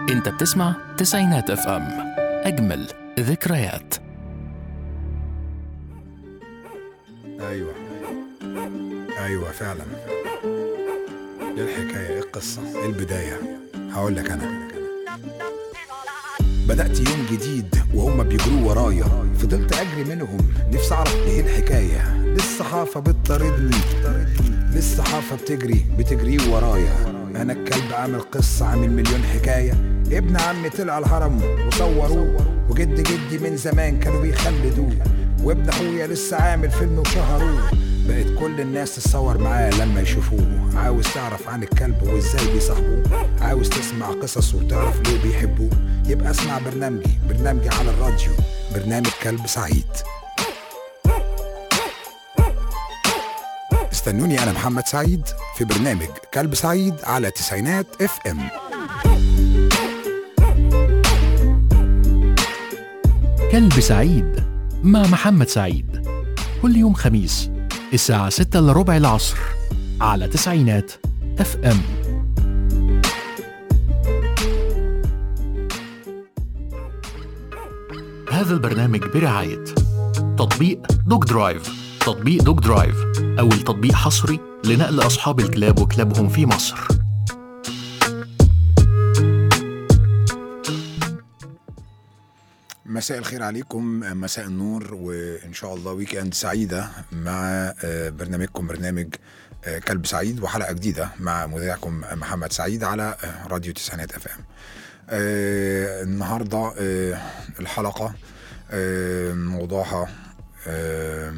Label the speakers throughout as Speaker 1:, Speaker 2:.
Speaker 1: انت بتسمع تسعينات اف ام اجمل ذكريات
Speaker 2: ايوه ايوه فعلا ايه الحكايه ايه القصه ايه البدايه هقول لك انا بدأت يوم جديد وهم بيجروا ورايا فضلت أجري منهم نفسي أعرف إيه الحكاية للصحافة بتطاردني للصحافة بتجري بتجري ورايا أنا الكلب عامل قصة عامل مليون حكاية ابن عمي طلع الهرم وصوروه وجد جدي من زمان كانوا بيخلدوه وابن أخويا لسه عامل فيلم وشهروه بقت كل الناس تتصور معاه لما يشوفوه عاوز تعرف عن الكلب وازاي بيصاحبوه عاوز تسمع قصصه وتعرف ليه بيحبوه يبقى اسمع برنامجي برنامجي على الراديو برنامج كلب سعيد استنوني انا محمد سعيد في برنامج كلب سعيد على تسعينات اف ام
Speaker 1: كلب سعيد مع محمد سعيد كل يوم خميس الساعة 6 إلا ربع العصر على تسعينات اف ام هذا البرنامج برعاية تطبيق دوج درايف تطبيق دوج درايف أول تطبيق حصري لنقل أصحاب الكلاب وكلابهم في مصر
Speaker 2: مساء الخير عليكم مساء النور وان شاء الله ويك اند سعيده مع آه، برنامجكم برنامج آه، كلب سعيد وحلقه جديده مع مذيعكم محمد سعيد على آه، راديو تسعينات اف ام النهارده آه، الحلقه آه، موضوعها آه،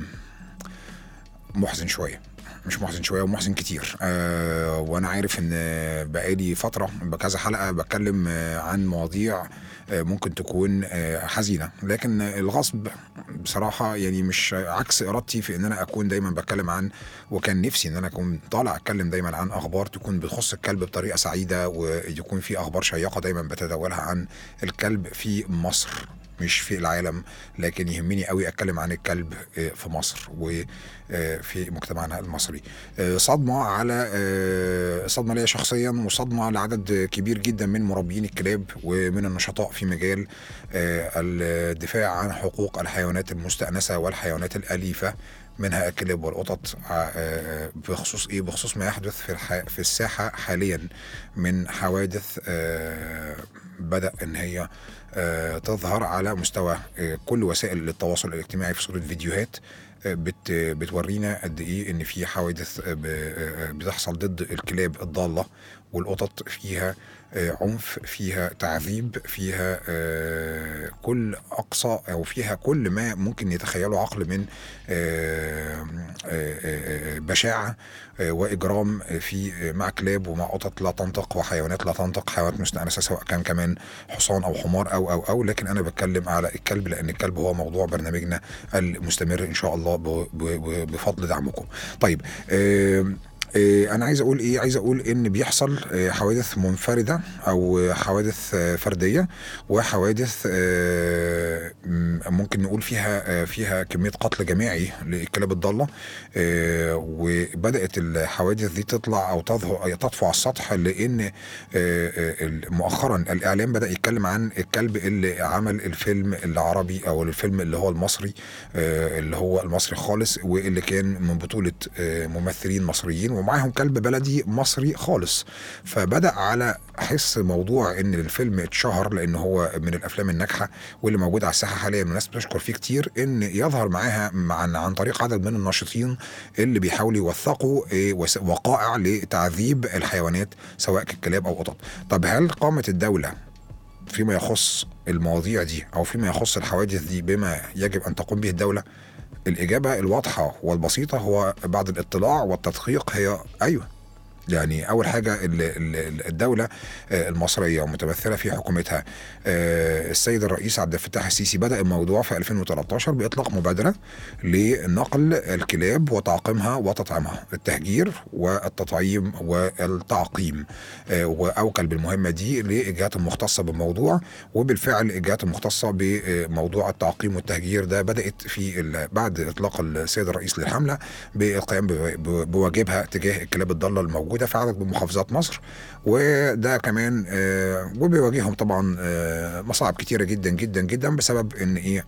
Speaker 2: محزن شويه مش محزن شويه ومحزن كتير آه وانا عارف ان بقالي فتره بكذا حلقه بتكلم آه عن مواضيع آه ممكن تكون آه حزينه لكن الغصب بصراحه يعني مش عكس ارادتي في ان انا اكون دايما بتكلم عن وكان نفسي ان انا اكون طالع اتكلم دايما عن اخبار تكون بتخص الكلب بطريقه سعيده ويكون في اخبار شيقه دايما بتداولها عن الكلب في مصر مش في العالم لكن يهمني قوي اتكلم عن الكلب آه، في مصر وفي مجتمعنا المصري آه، صدمه على آه، صدمه ليا شخصيا وصدمه لعدد كبير جدا من مربيين الكلاب ومن النشطاء في مجال آه، الدفاع عن حقوق الحيوانات المستأنسة والحيوانات الأليفة منها الكلاب والقطط ع- آه، بخصوص ايه بخصوص ما يحدث في الح... في الساحه حاليا من حوادث آه، بدا ان هي آه، تظهر على مستوى آه، كل وسائل التواصل الاجتماعي في صوره فيديوهات آه، بت بتورينا قد ايه ان في حوادث آه، ب- آه، بتحصل ضد الكلاب الضاله والقطط فيها آه، عنف فيها تعذيب فيها آه، كل اقصى او فيها كل ما ممكن يتخيله عقل من آه، آه، آه، بشاعه آه، واجرام في آه، مع كلاب ومع قطط لا تنطق وحيوانات لا تنطق حيوانات مستانسه سواء كان كمان حصان او حمار او او او لكن انا بتكلم على الكلب لان الكلب هو موضوع برنامجنا المستمر ان شاء الله ب- ب- ب- بفضل دعمكم. طيب آم، آه، انا عايز اقول ايه عايز اقول ان بيحصل آه، حوادث منفرده او حوادث آه، فرديه وحوادث آه، م- ممكن نقول فيها آه، فيها كميه قتل جماعي للكلاب الضاله آه، وبدات الحوادث دي تطلع او تظهر تطفو على السطح لان آه، آه، مؤخرا الاعلام بدا يتكلم عن الكلب اللي عمل الفيلم العربي او الفيلم اللي هو المصري آه، اللي هو المصري خالص واللي كان من بطوله آه، ممثلين مصريين ومعاهم كلب بلدي مصري خالص فبدا على حس موضوع ان الفيلم اتشهر لان هو من الافلام الناجحه واللي موجود على الساحه حاليا والناس بتشكر فيه كتير ان يظهر معاها عن عن طريق عدد من الناشطين اللي بيحاولوا يوثقوا آه، وس- وقائع لتعذيب الحيوانات سواء ككلاب او قطط طب هل قامت الدوله فيما يخص المواضيع دي او فيما يخص الحوادث دي بما يجب ان تقوم به الدوله الاجابه الواضحه والبسيطه هو بعد الاطلاع والتدقيق هي ايوه يعني اول حاجه ال- ال- الدوله آه، المصريه ومتمثله في حكومتها آه، السيد الرئيس عبد الفتاح السيسي بدا الموضوع في 2013 باطلاق مبادره لنقل الكلاب وتعقيمها وتطعيمها التهجير والتطعيم والتعقيم آه، واوكل بالمهمه دي للجهات المختصه بالموضوع وبالفعل الجهات المختصه بموضوع التعقيم والتهجير ده بدات في ال- بعد اطلاق السيد الرئيس للحمله بالقيام ب- ب- بواجبها تجاه الكلاب الضاله الموجوده موجوده في عدد من محافظات مصر وده كمان آه، وبيواجههم طبعا آه، مصاعب كتيره جدا جدا جدا بسبب ان ايه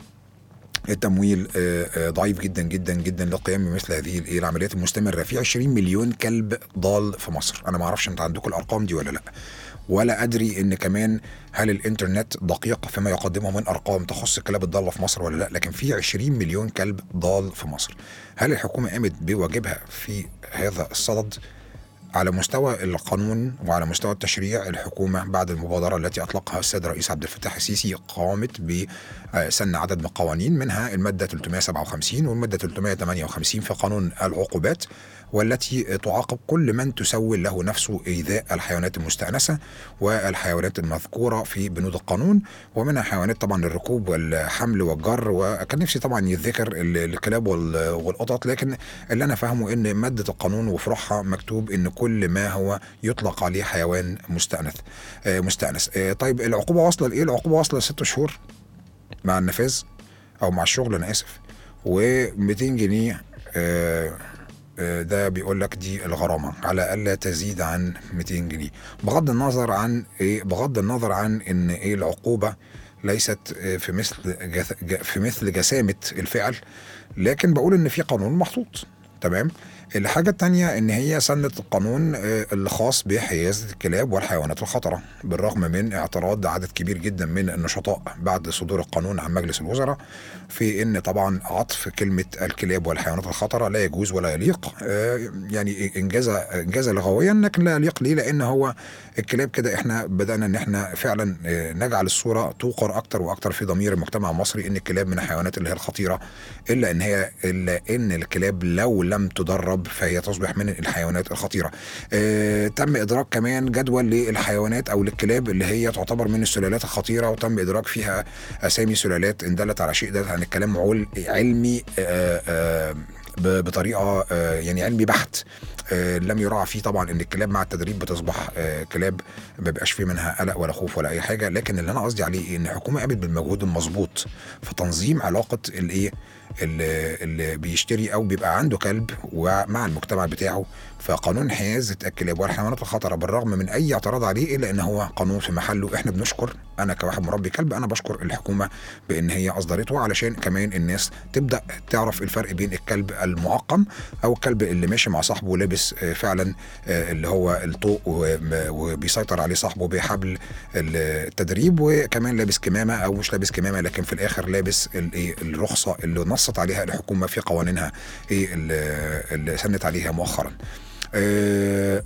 Speaker 2: التمويل آه، آه، ضعيف جدا جدا جدا للقيام بمثل هذه الإيه العمليات المستمره في 20 مليون كلب ضال في مصر انا ما اعرفش انت عندكم الارقام دي ولا لا ولا ادري ان كمان هل الانترنت دقيق فيما يقدمه من ارقام تخص الكلاب الضاله في مصر ولا لا لكن في 20 مليون كلب ضال في مصر هل الحكومه قامت بواجبها في هذا الصدد على مستوى القانون وعلى مستوى التشريع الحكومة بعد المبادرة التي أطلقها السيد الرئيس عبد الفتاح السيسي قامت بسن عدد من القوانين منها المادة 357 والمادة 358 في قانون العقوبات والتي تعاقب كل من تسول له نفسه إيذاء الحيوانات المستأنسة والحيوانات المذكورة في بنود القانون ومنها حيوانات طبعا الركوب والحمل والجر وكان نفسي طبعا يتذكر ال- الكلاب وال- والقطط لكن اللي أنا فاهمه إن مادة القانون وفروعها مكتوب إن كل ما هو يطلق عليه حيوان مستأنس آه، مستأنس آه، طيب العقوبة واصلة لإيه؟ العقوبة واصلة لست شهور مع النفاذ أو مع الشغل أنا آسف و200 جنيه آه، آه، ده بيقول لك دي الغرامه على الا تزيد عن 200 جنيه بغض النظر عن ايه بغض النظر عن ان ايه العقوبه ليست آه، في مثل جث... ج- في مثل جسامه الفعل لكن بقول ان في قانون محطوط تمام الحاجة التانية إن هي سنة القانون آه، الخاص بحيازة الكلاب والحيوانات الخطرة بالرغم من اعتراض عدد كبير جدا من النشطاء بعد صدور القانون عن مجلس الوزراء في إن طبعا عطف كلمة الكلاب والحيوانات الخطرة لا يجوز ولا يليق آه، يعني إنجاز إنجاز لغويا لكن لا يليق ليه لأن هو الكلاب كده إحنا بدأنا إن إحنا فعلا آه، نجعل الصورة توقر أكتر وأكتر في ضمير المجتمع المصري إن الكلاب من الحيوانات اللي هي الخطيرة إلا إن هي إلا إن الكلاب لو لم تدرب فهي تصبح من الحيوانات الخطيرة آه، تم إدراك كمان جدول للحيوانات أو للكلاب اللي هي تعتبر من السلالات الخطيرة وتم إدراك فيها أسامي سلالات إن دلت على شيء ده هنتكلم عل- علمي آه، آه، ب- بطريقة آه، يعني علمي بحت آه، لم يراعى فيه طبعا ان الكلاب مع التدريب بتصبح آه، كلاب ما بيبقاش فيه منها قلق ولا خوف ولا اي حاجه لكن اللي انا قصدي عليه إيه؟ ان الحكومه قامت بالمجهود المظبوط في تنظيم علاقه الايه اللي, اللي بيشتري او بيبقى عنده كلب ومع المجتمع بتاعه فقانون حيازه الكلاب والحيوانات الخطره بالرغم من اي اعتراض عليه الا ان هو قانون في محله احنا بنشكر انا كواحد مربي كلب انا بشكر الحكومه بان هي اصدرته علشان كمان الناس تبدا تعرف الفرق بين الكلب المعقم او الكلب اللي ماشي مع صاحبه لابس آه، فعلا آه، اللي هو الطوق وم- وبيسيطر عليه صاحبه بحبل التدريب وكمان لابس كمامه او مش لابس كمامه لكن في الاخر لابس الايه الرخصه اللي نصت عليها الحكومه في قوانينها ايه اللي اللي سنت عليها مؤخرا. آه،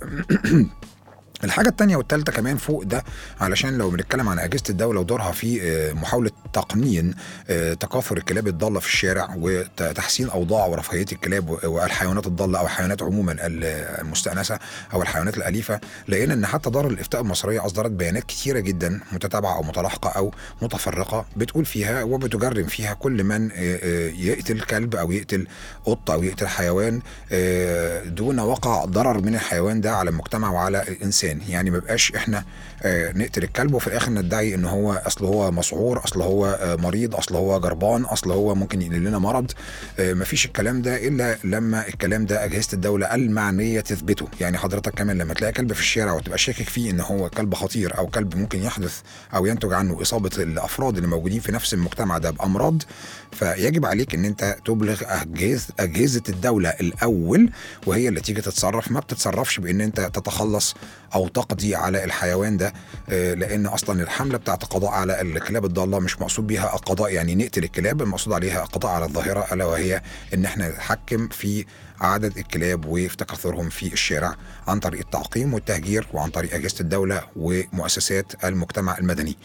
Speaker 2: الحاجة التانية والتالتة كمان فوق ده علشان لو بنتكلم عن أجهزة الدولة ودورها في آه، محاولة تقنين آه، تكاثر الكلاب الضالة في الشارع وتحسين أوضاع ورفاهية الكلاب و- والحيوانات الضالة أو الحيوانات عموما ال- المستأنسة أو الحيوانات الأليفة لقينا إن حتى دار الإفتاء المصرية أصدرت بيانات كتيرة جدا متتابعة أو متلاحقة أو متفرقة بتقول فيها وبتجرم فيها كل من آه، آه، يقتل كلب أو يقتل قط أو يقتل حيوان آه، دون وقع ضرر من الحيوان ده على المجتمع وعلى الانسان يعني ما بقاش احنا آه، نقتل الكلب وفي الاخر ندعي ان هو اصل هو مسعور اصل هو آه، مريض اصل هو جربان اصل هو ممكن ينقل لنا مرض آه، مفيش الكلام ده الا لما الكلام ده اجهزه الدوله المعنيه تثبته يعني حضرتك كمان لما تلاقي كلب في الشارع وتبقى شاكك فيه ان هو كلب خطير او كلب ممكن يحدث او ينتج عنه اصابه الافراد اللي موجودين في نفس المجتمع ده بامراض فيجب عليك ان انت تبلغ اجهزه اجهزه الدوله الاول وهي اللي تيجي تتصرف ما بتتصرفش بان انت تتخلص او تقضي على الحيوان ده آه، لان اصلا الحمله بتاعت القضاء على الكلاب الضاله مش مقصود بيها القضاء يعني نقتل الكلاب المقصود عليها القضاء على الظاهره الا وهي ان احنا نتحكم في عدد الكلاب وفي تكاثرهم في الشارع عن طريق التعقيم والتهجير وعن طريق اجهزه الدوله ومؤسسات المجتمع المدني.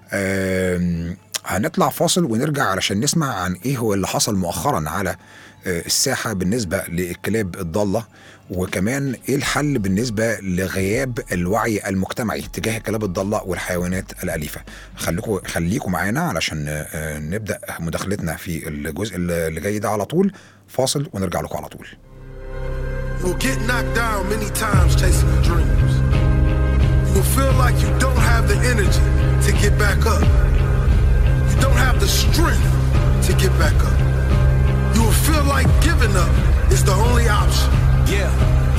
Speaker 2: آم، هنطلع فاصل ونرجع علشان نسمع عن ايه هو اللي حصل مؤخرا على آه، الساحه بالنسبه للكلاب الضاله وكمان ايه الحل بالنسبه لغياب الوعي المجتمعي تجاه الكلاب الضاله والحيوانات الاليفه خليكم خليكم معانا علشان آه، نبدا مداخلتنا في الجزء اللي جاي ده على طول فاصل ونرجع لكم على طول
Speaker 3: You'll get knocked down many times chasing your dreams. You'll feel like you don't have the energy to get back up. You don't have the strength to get back up. You will feel like giving up is the only option.
Speaker 4: Yeah,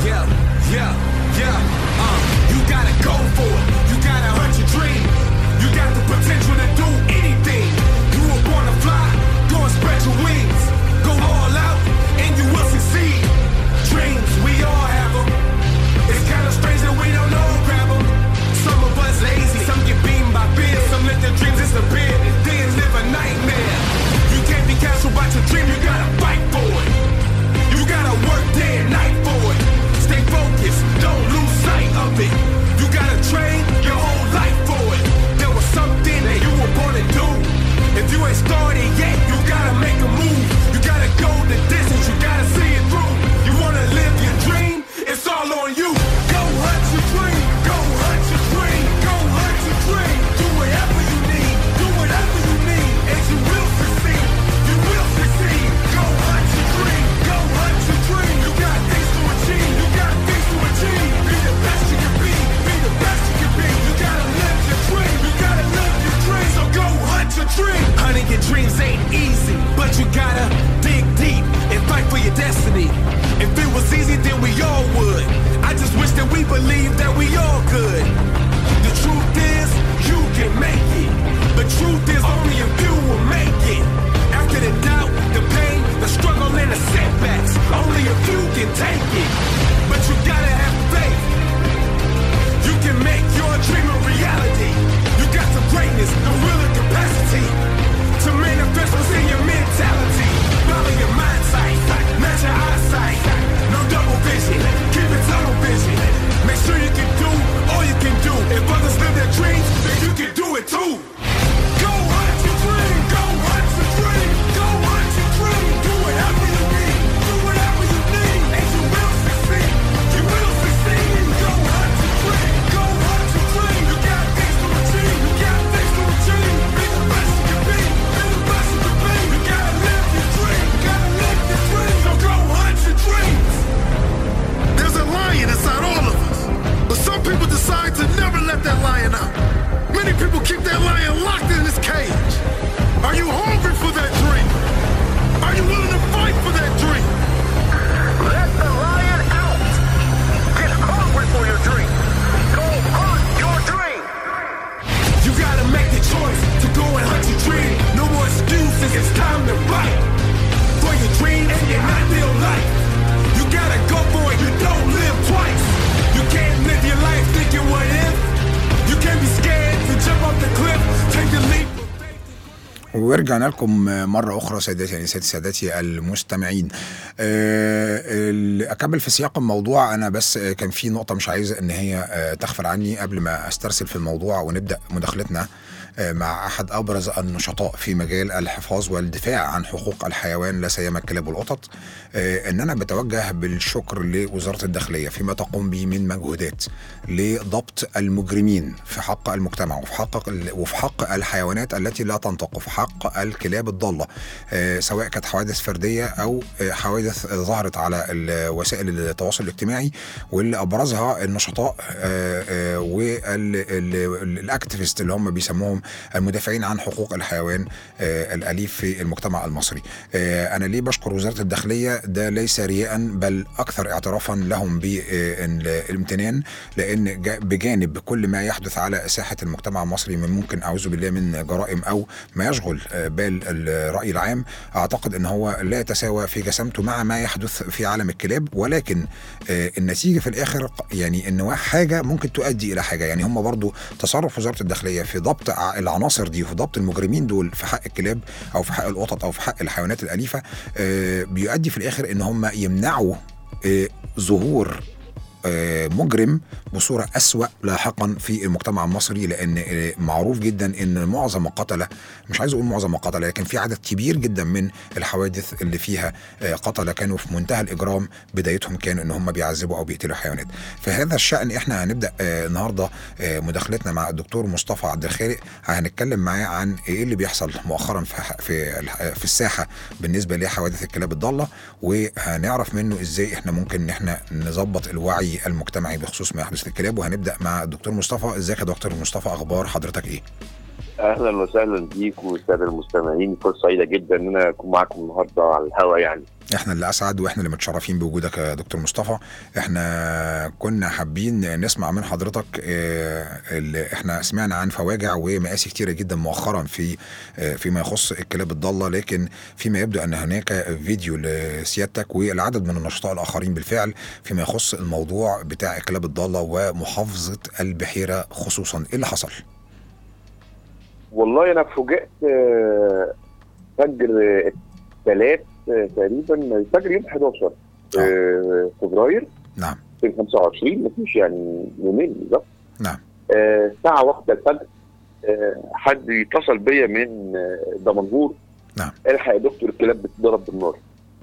Speaker 4: Yeah, yeah, yeah. Uh, you gotta go for it. You gotta hunt your dream. You got the potential to do anything. You were born to fly. Go and spread your wings. Go all out, and you will succeed. Dreams, we all have them. It's kind of strange that we don't all grab them. Some of us lazy, some get beaten by bills, some let their dreams disappear. Then live a nightmare. You can't be casual about your dream, you gotta fight for it. You gotta work day and night for it. Stay focused, don't lose sight of it. You gotta train your whole life for it. There was something that you were born to do. If you ain't started yet, you gotta make a move. You gotta go the distance, you gotta see it through. You wanna live your dream? It's all on you. Go hunt your dream. Go hunt your dream. Go hunt your dream. Do whatever you need. Do whatever you need, and you will succeed. You will succeed. Go hunt your dream. Go hunt your dream. You got things to achieve. You got things to achieve. Be the best you can be. Be the best you can be. You gotta live your dream. You gotta live your dream. So go hunt your dream. Hunting your dreams ain't easy, but you gotta dig deep and fight for your destiny. If it was easy, then we all would. I just wish that we believed that we all could. The truth is, you can make it. The truth is, only a few will make it. After the doubt, the pain, the struggle, and the setbacks, only a few can take it. But you gotta have faith. You can make your dream a reality. You got the greatness, the will and capacity to manifest what's in your mentality. Follow your mind sight, match your eyesight. No double vision, keep it tunnel vision. Make sure you can do all you can do. If others live their dreams, then you can do it too. Go hunt your dream, go hunt your dream, go hunt your dream. Do whatever you need, do whatever you need, and you will succeed. You will succeed. Go hunt your dream, go hunt your dream. You got things to achieve, you got things to achieve. Be the best you can be, be the best you can be. You gotta live your dream, you gotta live your dream. So go hunt your dreams.
Speaker 3: There's a lion inside all of us. But some people decide to never let that lion out. Many people keep that lion locked in his cage. Are you hungry for that dream? Are you willing to fight for that dream?
Speaker 5: Let the lion out! Get hungry for your dream! Go hunt your dream!
Speaker 4: You gotta make the choice to go and hunt your dream. No more excuses, it's time to fight for your dreams and your ideal life. You gotta go for it, you don't live twice. You can't live your life thinking what if. You can't be scared to jump off the cliff, take the leap.
Speaker 2: ورجعنا لكم مرة أخرى سيداتي أنساتي سادتي المستمعين آه، ال- أكمل في سياق الموضوع أنا بس آه، كان في نقطة مش عايز إن هي آه، تغفل عني قبل ما أسترسل في الموضوع ونبدأ مداخلتنا آه، مع أحد أبرز النشطاء في مجال الحفاظ والدفاع عن حقوق الحيوان لا سيما الكلاب والقطط آه، إن أنا بتوجه بالشكر لوزارة الداخلية فيما تقوم به من مجهودات لضبط المجرمين في حق المجتمع وفي حق ال- وفي حق الحيوانات التي لا تنطق وفي حق الكلاب الضالة آه، سواء كانت حوادث فردية أو آه، حوادث آه، ظهرت على ال- وسائل التواصل الاجتماعي واللي أبرزها النشطاء والاكتيفيست اللي هم بيسموهم المدافعين عن حقوق الحيوان آه، الأليف في المجتمع المصري آه، أنا ليه بشكر وزارة الداخلية ده ليس رياء بل أكثر اعترافا لهم بالامتنان لأن جا- بجانب كل ما يحدث على ساحة المجتمع المصري من ممكن أعوذ بالله من جرائم أو ما يشغل آه، بال الرأي العام أعتقد أن هو لا يتساوى في جسامته مع ما يحدث في عالم الكلاب ولكن آه، النتيجة في الآخر ق- يعني أن حاجة ممكن تؤدي إلى حاجة يعني هم برضو تصرف وزارة الداخلية في ضبط ع- العناصر دي وفي ضبط المجرمين دول في حق الكلاب أو في حق القطط أو في حق الحيوانات الأليفة آه، بيؤدي في الآخر أن هم يمنعوا آه، ظهور آه، مجرم بصورة أسوأ لاحقا في المجتمع المصري لأن آه، معروف جدا أن معظم القتلة مش عايز أقول معظم القتلة لكن في عدد كبير جدا من الحوادث اللي فيها آه، قتلة كانوا في منتهى الإجرام بدايتهم كان أن هم بيعذبوا أو بيقتلوا حيوانات في هذا الشأن إحنا هنبدأ آه، النهاردة آه، مداخلتنا مع الدكتور مصطفى عبد الخالق هنتكلم معاه عن إيه اللي بيحصل مؤخرا في ح- في الح- في الساحة بالنسبة لحوادث الكلاب الضالة وهنعرف منه إزاي إحنا ممكن إن إحنا نظبط الوعي المجتمعي بخصوص ما يحدث للكلاب وهنبدأ مع الدكتور مصطفى ازيك يا دكتور مصطفى اخبار حضرتك ايه
Speaker 6: اهلا وسهلا بيك والساده المستمعين فرصه سعيده جدا ان انا اكون معاكم النهارده على الهوا يعني
Speaker 2: احنا اللي اسعد واحنا اللي متشرفين بوجودك يا دكتور مصطفى احنا كنا حابين نسمع من حضرتك اه، اللي احنا سمعنا عن فواجع ومآسي كتيرة جدا مؤخرا في اه، فيما يخص الكلاب الضالة لكن فيما يبدو ان هناك فيديو لسيادتك والعدد من النشطاء الاخرين بالفعل فيما يخص الموضوع بتاع الكلاب الضالة ومحافظة البحيرة خصوصا ايه اللي حصل؟
Speaker 6: والله انا فوجئت آه، فجر الثلاث تقريبا فجر يوم 11 آه، فبراير
Speaker 2: نعم
Speaker 6: 2025 مفيش يعني يومين بالظبط
Speaker 2: نعم
Speaker 6: آه، الساعة واحدة الفجر آه، حد يتصل بيا من آه، دمنهور
Speaker 2: نعم.
Speaker 6: الحق يا دكتور الكلاب بتضرب بالنار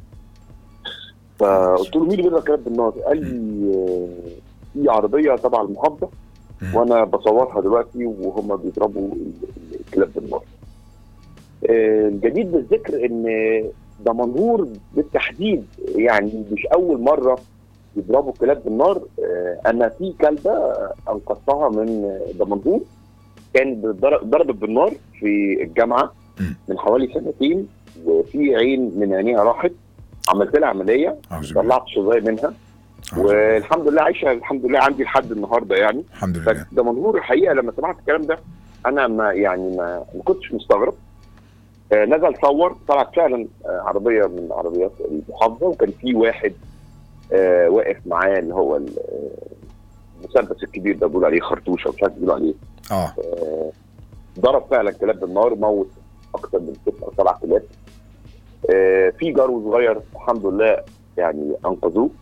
Speaker 6: فقلت له مين اللي بيضرب الكلاب بالنار؟ قال لي آه، في عربية تبع المحافظة
Speaker 2: مم.
Speaker 6: وانا بصورها دلوقتي وهم بيضربوا ال- ال- الكلاب بالنار. آه، الجديد بالذكر ان دمنهور بالتحديد يعني مش اول مره يضربوا الكلاب بالنار آه، انا في كلبه انقذتها من دمنهور كان بتضرب- ضربت بالنار في الجامعه
Speaker 2: مم.
Speaker 6: من حوالي سنتين وفي عين من عينيها راحت عملت لها عمليه
Speaker 2: أعوذ بالله
Speaker 6: طلعت شظايا منها
Speaker 2: أعوذ بالله.
Speaker 6: والحمد لله عايشه الحمد لله عندي لحد النهارده يعني
Speaker 2: الحمد لله
Speaker 6: فدمنهور الحقيقه لما سمعت الكلام ده انا ما يعني ما, ما كنتش مستغرب آه نزل صور طلعت فعلا آه عربيه من عربيات المحافظه وكان في واحد آه واقف معاه اللي هو ال- آه، المسدس الكبير ده بيقولوا عليه خرطوش او مش عارف بيقولوا عليه
Speaker 2: اه
Speaker 6: آه، ضرب فعلا كلاب بالنار موت اكثر من ست او سبع كلاب آه، في جرو صغير الحمد لله يعني انقذوه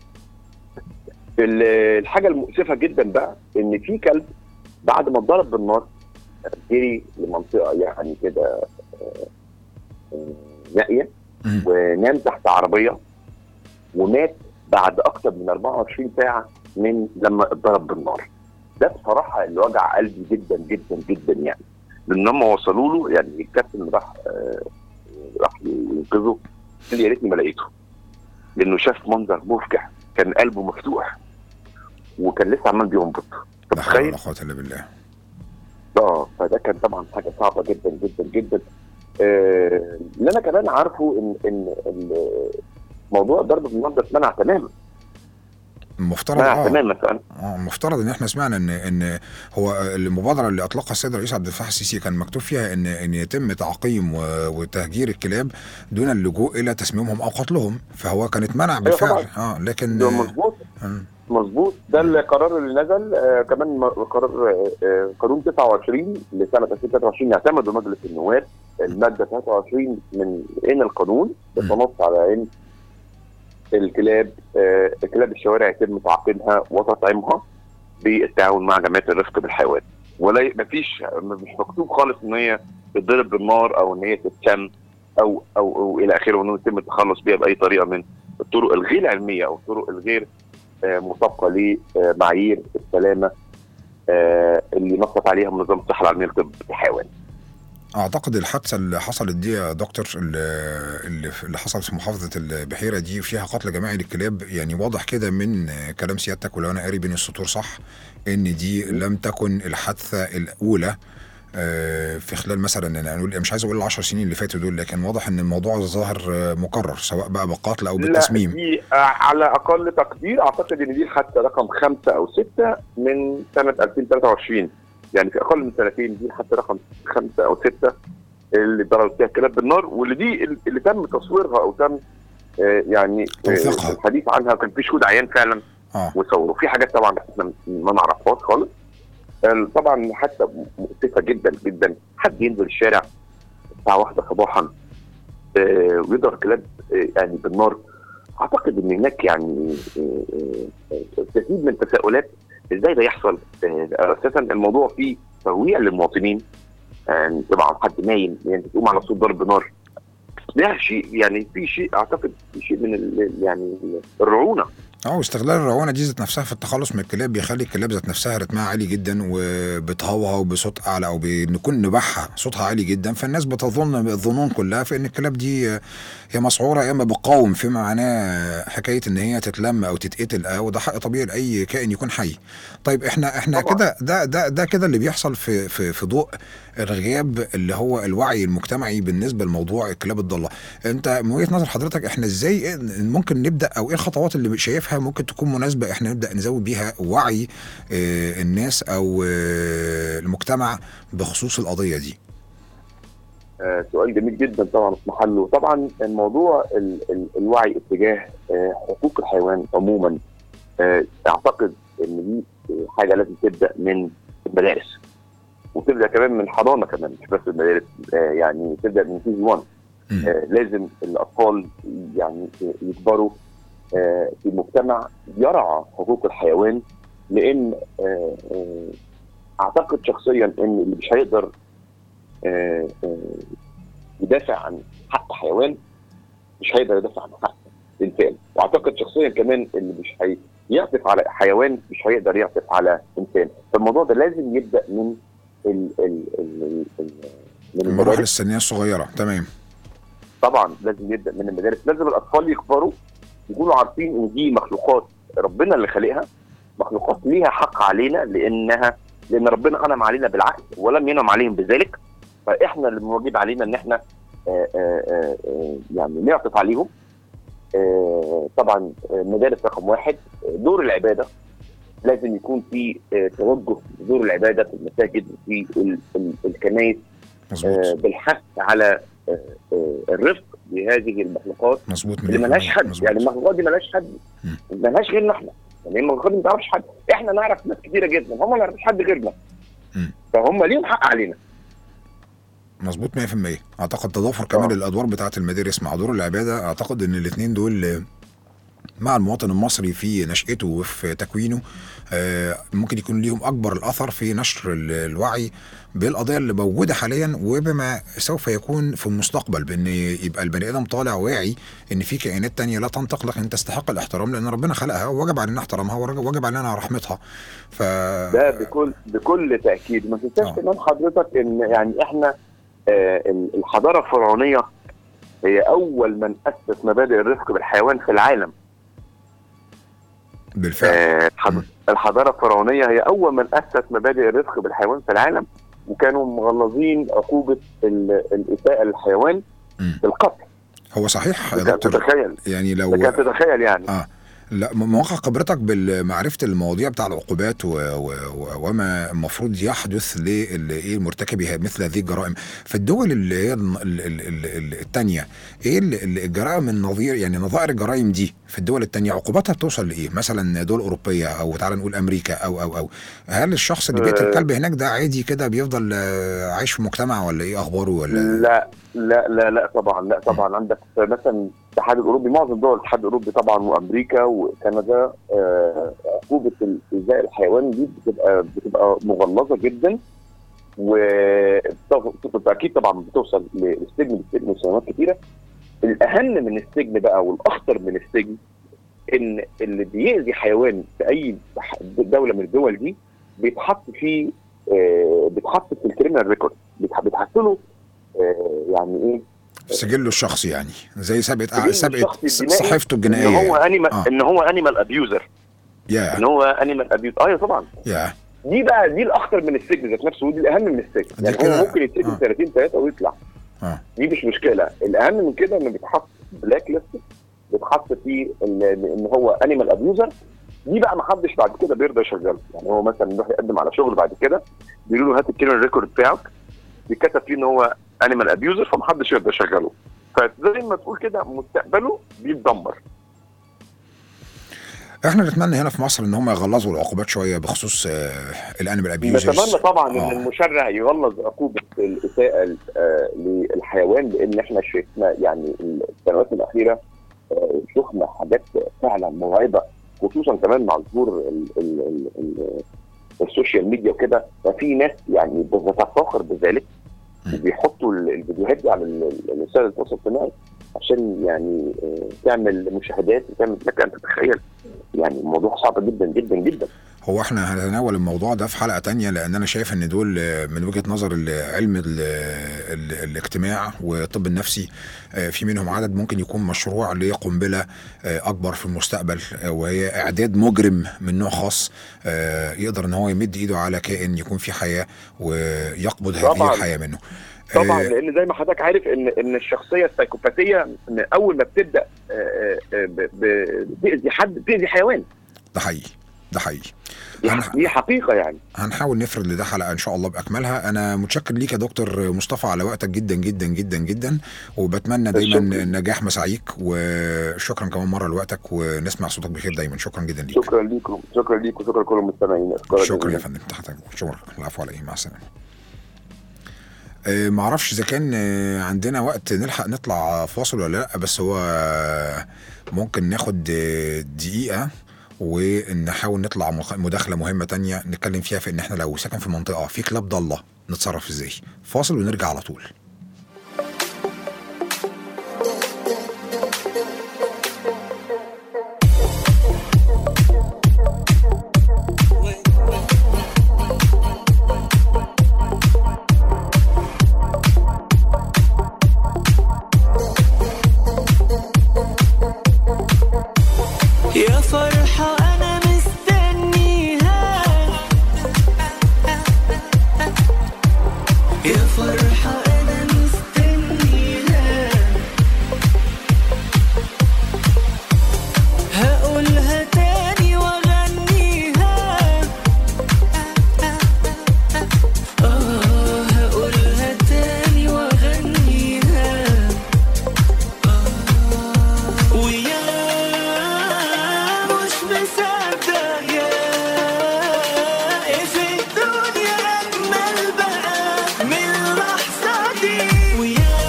Speaker 6: ال- الحاجه المؤسفه جدا بقى ان في كلب بعد ما اتضرب بالنار جري لمنطقه يعني كده آه، آه، نائيه
Speaker 2: مم.
Speaker 6: ونام تحت عربيه ومات بعد اكثر من 24 ساعه من لما اتضرب بالنار ده بصراحه اللي وجع قلبي جدا جدا جدا يعني لان هم وصلوا له يعني الكابتن راح آه، راح ينقذه قال لي يا ريتني ما لقيته لانه شاف منظر مفجع كان قلبه مفتوح وكان لسه عمال بينبض طب
Speaker 2: لا حول ولا
Speaker 6: تخيل
Speaker 2: قوة الا بالله
Speaker 6: اه فده كان طبعا حاجه صعبه جدا جدا جدا آه، اللي انا كمان عارفه ان ان ال- موضوع ضرب بالنار ده اتمنع تماما
Speaker 2: المفترض
Speaker 6: اتمنع
Speaker 2: اه
Speaker 6: تماما فانا
Speaker 2: اه المفترض ان احنا سمعنا ان ان هو المبادره اللي اطلقها السيد الرئيس عبد الفتاح السيسي كان مكتوب فيها ان ان يتم تعقيم و- وتهجير الكلاب دون اللجوء الى تسميمهم او قتلهم فهو كان اتمنع بالفعل اه لكن
Speaker 6: ده مظبوط
Speaker 2: آه،
Speaker 6: مظبوط ده القرار اللي نزل آه كمان م- قرار آه، آه قانون 29 لسنه 2023 يعتمد مجلس النواب الماده 23 من ان القانون بتنص على ان الكلاب آه كلاب الشوارع يتم تعقيمها وتطعيمها بالتعاون مع جمعيه الرفق بالحيوان ولا مفيش مش مكتوب خالص ان هي تتضرب بالنار او ان هي تتشم او او, أو الى اخره وانه يتم التخلص بيها باي طريقه من الطرق الغير علميه او الطرق الغير آه، مطابقه لمعايير السلامه آه، اللي نصت عليها منظمه الصحه العالميه للطب الحيوان.
Speaker 2: اعتقد الحادثه اللي حصلت دي يا دكتور اللي اللي اللي حصلت في محافظه البحيره دي فيها قتل جماعي للكلاب يعني واضح كده من كلام سيادتك ولو انا قاري بين السطور صح ان دي لم تكن الحادثه الاولى آه، في خلال مثلا انا نقول مش عايز اقول العشر سنين اللي فاتوا دول لكن واضح ان الموضوع ظاهر آه، مكرر سواء بقى بالقتل او بالتسميم
Speaker 6: لا دي آه، على اقل تقدير اعتقد ان دي الحادثه رقم خمسه او سته من سنه 2023 يعني في اقل من سنتين دي الحادثه رقم خمسه او سته اللي ضربت فيها الكلاب بالنار واللي دي اللي تم تصويرها او تم آه، يعني آه،
Speaker 2: توثيقها.
Speaker 6: الحديث عنها كان في شهود عيان فعلا
Speaker 2: اه
Speaker 6: وصوروا في حاجات طبعا احنا ما نعرفهاش خالص آه، طبعا حتى مؤسفه جدا جدا حد ينزل الشارع الساعه واحدة صباحا آه، ويضرب كلاب آه، يعني بالنار اعتقد ان هناك يعني آه، آه، كثير من التساؤلات ازاي ده يحصل آه، اساسا الموضوع فيه ترويع للمواطنين يعني طبعا حد نايم يعني تقوم على صوت ضرب نار ده شيء يعني في شيء اعتقد في شيء من ال- يعني الرعونه
Speaker 2: اه واستغلال الروانه دي ذات نفسها في التخلص من الكلاب بيخلي الكلاب ذات نفسها رتمها عالي جدا وبتهوهو بصوت اعلى او بنكون نباحها صوتها عالي جدا فالناس بتظن الظنون كلها في ان الكلاب دي آه، هي مسعوره يا اما بتقاوم فيما معناه حكايه ان هي تتلم او تتقتل اه وده حق طبيعي لاي كائن يكون حي. طيب احنا احنا
Speaker 6: طبعاً.
Speaker 2: كده ده ده ده كده اللي بيحصل في في في ضوء الغياب اللي هو الوعي المجتمعي بالنسبه لموضوع الكلاب الضاله. انت من وجهه نظر حضرتك احنا ازاي إيه- ممكن نبدا او ايه الخطوات اللي شايفها ممكن تكون مناسبه احنا نبدا نزود بيها وعي اه الناس او اه المجتمع بخصوص القضيه دي.
Speaker 6: آه، سؤال جميل جدا طبعا في محله طبعا الموضوع ال ال الوعي اتجاه آه، حقوق الحيوان عموما آه، اعتقد ان دي حاجه لازم تبدا من المدارس وتبدا كمان من حضانه كمان مش بس المدارس آه، يعني تبدا من كي 1
Speaker 2: مم.
Speaker 6: آه، لازم الاطفال يعني يكبروا آه، في مجتمع يرعى حقوق الحيوان لان آه، آه، اعتقد شخصيا ان اللي مش هيقدر آه، آه، يدافع عن حق حيوان مش هيقدر يدافع عن حق انسان واعتقد شخصيا كمان اللي مش هي يعطف على حيوان مش هيقدر يعطف على انسان فالموضوع ده لازم يبدا من ال ال ال ال من
Speaker 2: المراحل
Speaker 6: المدارس
Speaker 2: السنيه الصغيره تمام.
Speaker 6: طبعا لازم يبدا من المدارس لازم الاطفال يكبروا يكونوا عارفين ان دي مخلوقات ربنا اللي خالقها مخلوقات ليها حق علينا لانها لان ربنا انعم علينا بالعقل ولم ينعم عليهم بذلك فاحنا اللي واجب علينا ان احنا آه، آه، آه، آه، يعني نعطف عليهم آه، طبعا آه، مدارس رقم واحد آه، دور العباده لازم يكون في آه، توجه دور العباده في المساجد وفي ال- ال- الكنائس آه،
Speaker 2: مظبوط
Speaker 6: بالحث على آه، آه، الرفق بهذه المخلوقات
Speaker 2: مظبوط
Speaker 6: اللي ملهاش حد
Speaker 2: مظبوط.
Speaker 6: يعني المخلوقات دي ملهاش حد
Speaker 2: مم.
Speaker 6: ملهاش غيرنا احنا يعني المخلوقات دي ما تعرفش حد احنا نعرف ناس كتيره جدا هم ما يعرفوش حد غيرنا
Speaker 2: مم.
Speaker 6: فهم ليهم حق علينا
Speaker 2: مظبوط 100% اعتقد تضافر كمان
Speaker 6: آه.
Speaker 2: الادوار بتاعه المدارس مع دور العباده اعتقد ان الاثنين دول آه، مع المواطن المصري في نشأته وفي تكوينه آه، ممكن يكون ليهم اكبر الاثر في نشر ال- الوعي بالقضيه اللي موجوده حاليا وبما سوف يكون في المستقبل بان يبقى البني ادم طالع واعي ان في كائنات تانية لا تنطق لكن تستحق الاحترام لان ربنا خلقها ووجب علينا احترامها ووجب علينا رحمتها ف
Speaker 6: ده بكل بكل تاكيد ما تنساش
Speaker 2: آه.
Speaker 6: كمان حضرتك ان يعني احنا آه، ال- الحضاره الفرعونيه هي اول من اسس مبادئ الرفق بالحيوان في العالم
Speaker 2: بالفعل
Speaker 6: آه، الحض-
Speaker 2: مم.
Speaker 6: الحضاره الفرعونيه هي اول من اسس مبادئ الرفق بالحيوان في العالم وكانوا مغلظين عقوبه ال- الاساءه للحيوان
Speaker 2: مم.
Speaker 6: بالقتل
Speaker 2: هو صحيح يا
Speaker 6: لك
Speaker 2: دكتور
Speaker 6: تتخيل
Speaker 2: يعني لو
Speaker 6: لك تتخيل يعني
Speaker 2: اه لا م- مواقع خبرتك بالمعرفة المواضيع بتاع العقوبات و... و... و... وما المفروض يحدث لإيه مرتكبي مثل هذه الجرائم في الدول اللي هي الن- ال... ال... ال... ال- التانية ايه ال- ال- الجرائم النظير يعني نظائر الجرائم دي في الدول التانية عقوباتها بتوصل لايه مثلا دول اوروبيه او تعالى نقول امريكا او او او هل الشخص اللي بيقتل
Speaker 6: آه.
Speaker 2: كلب هناك ده عادي كده بيفضل آه، عايش في مجتمع ولا ايه اخباره ولا
Speaker 6: لا لا لا لا طبعا لا طبعا عندك مثلا الاتحاد الاوروبي معظم دول الاتحاد الاوروبي طبعا وامريكا وكندا آه، عقوبه ايذاء الحيوان دي بتبقى بتبقى مغلظه جدا وبالتاكيد طبعا بتوصل للسجن بالسجن سنوات كتيره الاهم من السجن بقى والاخطر من السجن ان اللي بيأذي حيوان في اي دوله من الدول دي بيتحط فيه آه، بيتحط في الكريمنال ريكورد بيتحط له آه، يعني ايه
Speaker 2: سجله الشخصي يعني زي سابقه
Speaker 6: سجله
Speaker 2: سابقه
Speaker 6: الشخصي الجنائي
Speaker 2: صحيفته
Speaker 6: ان
Speaker 2: الجنائيه
Speaker 6: هو انيمال
Speaker 2: آه.
Speaker 6: ان هو انيمال ابيوزر
Speaker 2: يا
Speaker 6: ان هو انيمال ابيوز اه طبعا
Speaker 2: يا
Speaker 6: دي بقى دي الاخطر من السجن ذات نفسه ودي الاهم من السجن
Speaker 2: دي
Speaker 6: يعني
Speaker 2: كده-
Speaker 6: هو ممكن يتسجن
Speaker 2: آه.
Speaker 6: سنتين ثلاثه ويطلع
Speaker 2: اه
Speaker 6: دي مش مشكله الاهم من كده انه بيتحط بلاك ليست بيتحط فيه ال- ان هو انيمال ابيوزر دي بقى ما حدش بعد كده بيرضى يشغله يعني هو مثلا يروح يقدم على شغل بعد كده بيقولوا له هات الكيرن ريكورد بتاعك بيتكتب فيه ان هو انيمال ابيوزر فمحدش يرضى يشغله فزي ما تقول كده مستقبله بيتدمر
Speaker 2: احنا نتمنى هنا في مصر ان هم يغلظوا العقوبات شويه بخصوص آه الانيمال ابيوزرز
Speaker 6: نتمنى طبعا ان
Speaker 2: آه.
Speaker 6: المشرع يغلظ عقوبه الاساءه آه، للحيوان لان احنا شفنا يعني السنوات الاخيره آه، شفنا حاجات فعلا مرعبه خصوصا كمان مع ظهور ال- ال- ال- ال- السوشيال ميديا وكده ففي ناس يعني بتتفاخر بذلك
Speaker 2: م.
Speaker 6: وبيحطوا ال- الفيديوهات دي على ال- ال- وسائل التواصل الاجتماعي عشان يعني آه، تعمل مشاهدات وتعمل لك ان تتخيل يعني الموضوع صعب جدا جدا جدا
Speaker 2: هو احنا هنتناول الموضوع ده في حلقه تانية لان انا شايف ان دول آه، من وجهه نظر ال- علم ال ال الاجتماع والطب النفسي آه، في منهم عدد ممكن يكون مشروع لقنبله آه، اكبر في المستقبل آه، وهي اعداد مجرم من نوع خاص آه، يقدر ان هو يمد ايده على كائن يكون فيه حياه ويقبض هذه
Speaker 6: طبعاً.
Speaker 2: الحياه منه
Speaker 6: طبعا
Speaker 2: آه،
Speaker 6: لان زي ما حضرتك عارف ان ان الشخصيه السايكوباتيه من اول ما بتبدا آه، آه، ب- ب- بتاذي حد بتاذي حيوان
Speaker 2: ده حقيقي ده حقيقي
Speaker 6: دي
Speaker 2: هن-
Speaker 6: ح- دي حقيقه يعني
Speaker 2: هنحاول نفرد لده حلقه ان شاء الله باكملها انا متشكر ليك يا دكتور مصطفى على وقتك جدا جدا جدا جدا وبتمنى دايما
Speaker 6: الشكر.
Speaker 2: نجاح مساعيك وشكرا كمان مره لوقتك ونسمع صوتك بخير دايما شكرا جدا ليك
Speaker 6: شكرا ليكم شكرا ليكم شكرا لكل المستمعين أشكرك
Speaker 2: شكرا
Speaker 6: جزيلا.
Speaker 2: يا فندم تحت أمرك. شكرا العفو على ايه مع السلامه آه، معرفش اذا كان آه، عندنا وقت نلحق نطلع فاصل ولا لا بس هو آه، ممكن ناخد آه، دقيقه ونحاول نطلع مخ- مداخله مهمه تانية نتكلم فيها في ان احنا لو ساكن في منطقه في كلاب ضاله نتصرف ازاي فاصل ونرجع على طول
Speaker 7: يا فرحة أنا مستنيها يا فرحة أنا مستنيها هقولها تاني وأغنيها آه هقولها تاني وأغنيها ويا مش مصدق يا إيه في الدنيا أجمل بقى من اللحظة دي ويا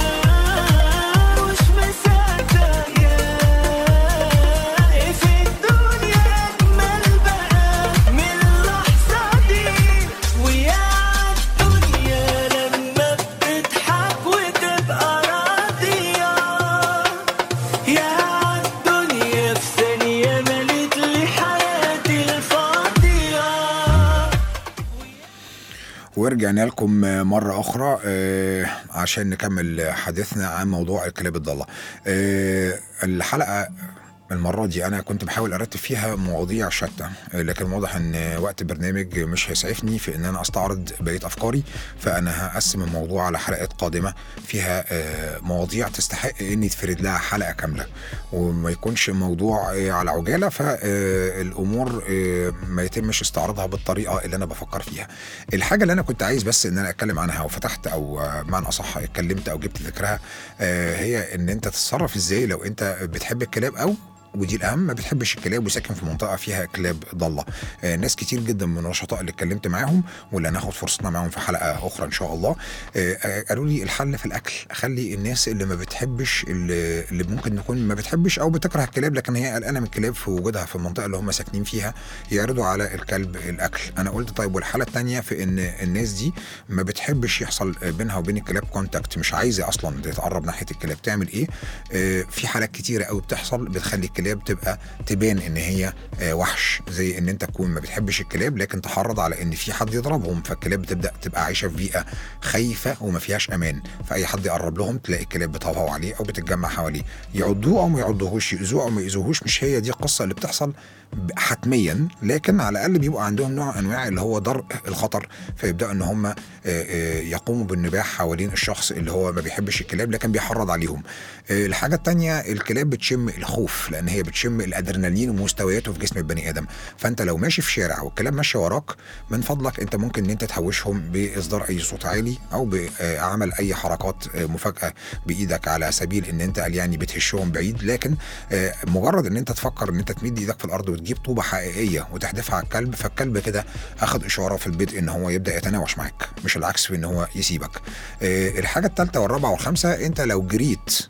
Speaker 7: مش مصدق يا إيه في الدنيا أجمل بقى من اللحظة دي ويا الدنيا لما بتضحك وتبقى راضية يا الدنيا في ثانية ملت لي حياتي الفاضية
Speaker 2: ورجعنا لكم مرة أخرى آه، عشان نكمل حديثنا عن موضوع الكلاب الضالة آه، الحلقة المرة دي أنا كنت بحاول أرتب فيها مواضيع شتى آه، لكن واضح إن وقت البرنامج مش هيسعفني في إن أنا أستعرض بقية أفكاري فأنا هقسم الموضوع على حلقات قادمة فيها آه، مواضيع تستحق إن يتفرد لها حلقة كاملة وما يكونش موضوع آه، على عجالة فالأمور ما يتمش استعراضها بالطريقة اللي أنا بفكر فيها الحاجة اللي أنا كنت عايز بس إن أنا أتكلم عنها وفتحت أو آه، بمعنى أصح اتكلمت أو جبت ذكرها آه، هي إن أنت تتصرف إزاي لو أنت بتحب الكلاب أو ودي الاهم ما بتحبش الكلاب وساكن في منطقه فيها كلاب ضاله آه ناس كتير جدا من النشطاء اللي اتكلمت معاهم واللي هناخد فرصتنا معاهم في حلقه اخرى ان شاء الله آه آه، قالوا لي الحل في الاكل اخلي الناس اللي ما بتحبش اللي, اللي ممكن تكون ما بتحبش او بتكره الكلاب لكن هي قلقانه من الكلاب في وجودها في المنطقه اللي هم ساكنين فيها يعرضوا على الكلب الاكل انا قلت طيب والحاله الثانيه في ان الناس دي ما بتحبش يحصل بينها وبين الكلاب كونتاكت مش عايزه اصلا تتقرب ناحيه الكلاب تعمل ايه آه في حالات كتيره قوي بتحصل بتخلي الكلاب تبقى تبان ان هي آه وحش زي ان انت تكون ما بتحبش الكلاب لكن تحرض على ان في حد يضربهم فالكلاب بتبدا تبقى عايشه في بيئه خايفه وما فيهاش امان فاي حد يقرب لهم تلاقي الكلاب بتهوهو عليه او بتتجمع حواليه يعضوه او ما يعضوهوش يأذوه او ما يأذوهوش مش هي دي القصه اللي بتحصل ب- حتميا لكن على الاقل بيبقى عندهم نوع من انواع اللي هو درء الخطر فيبداوا ان هم آه، آه، يقوموا بالنباح حوالين الشخص اللي هو ما بيحبش الكلاب لكن بيحرض عليهم آه، الحاجه التانية الكلاب بتشم الخوف لان هي بتشم الادرينالين ومستوياته في جسم البني ادم فانت لو ماشي في شارع والكلاب ماشيه وراك من فضلك انت ممكن ان انت تهوشهم باصدار اي صوت عالي او بعمل اي حركات آه، مفاجاه بايدك على سبيل ان انت قال يعني بتهشهم بعيد لكن آه، مجرد ان انت تفكر ان انت تمد ايدك في الارض وتجيب طوبه حقيقيه وتحدفها على الكلب فالكلب كده اخد اشاره في البدء ان هو يبدا يتناوش معاك مش العكس في ان هو يسيبك آه، الحاجه الثالثه والرابعه والخامسه انت لو جريت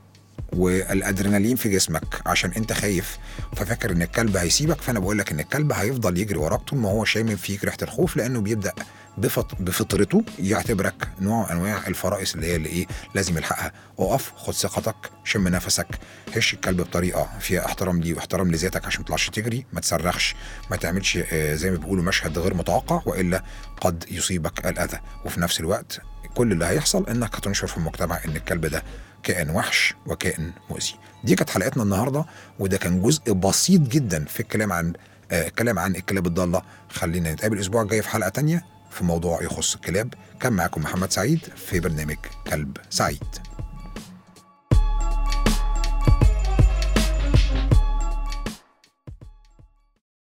Speaker 2: والادرينالين في جسمك عشان انت خايف ففاكر ان الكلب هيسيبك فانا بقول لك ان الكلب هيفضل يجري وراك طول ما هو شامم فيك ريحه الخوف لانه بيبدا بفط... بفطرته يعتبرك نوع من انواع الفرائس اللي هي اللي ايه لازم يلحقها اقف خد ثقتك شم نفسك هش الكلب بطريقه فيها احترام ليه واحترام لذاتك عشان ما تطلعش تجري ما تصرخش ما تعملش آه، زي ما بيقولوا مشهد غير متوقع والا قد يصيبك الاذى وفي نفس الوقت كل اللي هيحصل انك هتنشر في المجتمع ان الكلب ده كائن وحش وكائن مؤذي دي كانت حلقتنا النهارده وده كان جزء بسيط جدا في الكلام عن آه الكلام عن الكلاب الضاله خلينا نتقابل الاسبوع الجاي في حلقه تانية في موضوع يخص الكلاب كان معاكم محمد سعيد في برنامج كلب سعيد